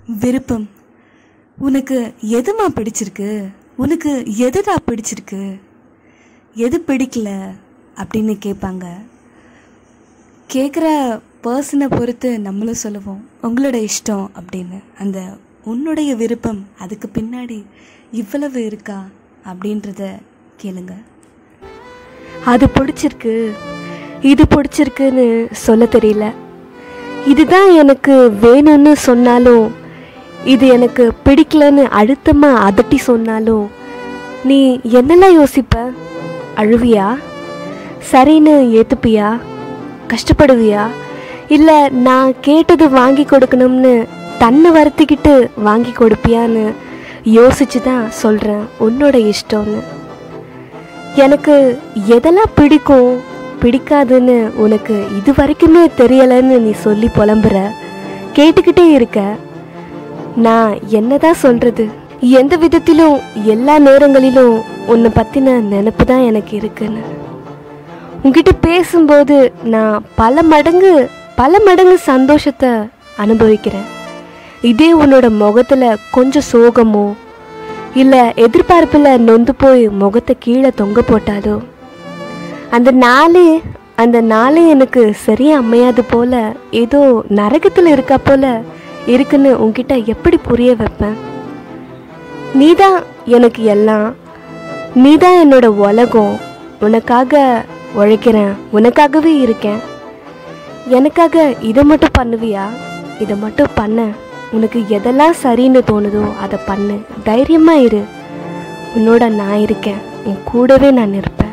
விருப்பம் உனக்கு எதுமா பிடிச்சிருக்கு உனக்கு எதுடா பிடிச்சிருக்கு எது பிடிக்கல அப்படின்னு கேட்பாங்க கேட்குற பர்சனை பொறுத்து நம்மளும் சொல்லுவோம் உங்களோட இஷ்டம் அப்படின்னு அந்த உன்னுடைய விருப்பம் அதுக்கு பின்னாடி இவ்வளவு இருக்கா அப்படின்றத கேளுங்க அது பிடிச்சிருக்கு இது பிடிச்சிருக்குன்னு சொல்ல தெரியல இதுதான் எனக்கு வேணும்னு சொன்னாலும் இது எனக்கு பிடிக்கலன்னு அழுத்தமாக அதட்டி சொன்னாலும் நீ என்னெல்லாம் யோசிப்ப அழுவியா சரின்னு ஏற்றுப்பியா கஷ்டப்படுவியா இல்லை நான் கேட்டது வாங்கி கொடுக்கணும்னு தன்னை வருத்திக்கிட்டு வாங்கி கொடுப்பியான்னு யோசிச்சு தான் சொல்கிறேன் உன்னோட இஷ்டம்னு எனக்கு எதெல்லாம் பிடிக்கும் பிடிக்காதுன்னு உனக்கு இது வரைக்குமே தெரியலைன்னு நீ சொல்லி புலம்புற கேட்டுக்கிட்டே இருக்க நான் என்னதான் சொல்றது எந்த விதத்திலும் எல்லா நேரங்களிலும் உன்னை பற்றின நினப்பு தான் எனக்கு இருக்குன்னு உன்கிட்ட பேசும்போது நான் பல மடங்கு பல மடங்கு சந்தோஷத்தை அனுபவிக்கிறேன் இதே உன்னோட முகத்தில் கொஞ்சம் சோகமோ இல்லை எதிர்பார்ப்பில் நொந்து போய் முகத்தை கீழே தொங்க போட்டாலோ அந்த நாளே அந்த நாளே எனக்கு சரியா அமையாது போல ஏதோ நரகத்தில் இருக்கா போல இருக்குன்னு உன்கிட்ட எப்படி புரிய வைப்பேன் நீதான் எனக்கு எல்லாம் நீதான் என்னோட உலகம் உனக்காக உழைக்கிறேன் உனக்காகவே இருக்கேன் எனக்காக இதை மட்டும் பண்ணுவியா இதை மட்டும் பண்ண உனக்கு எதெல்லாம் சரின்னு தோணுதோ அதை பண்ணு தைரியமாக இரு உன்னோட நான் இருக்கேன் உன் கூடவே நான் இருப்பேன்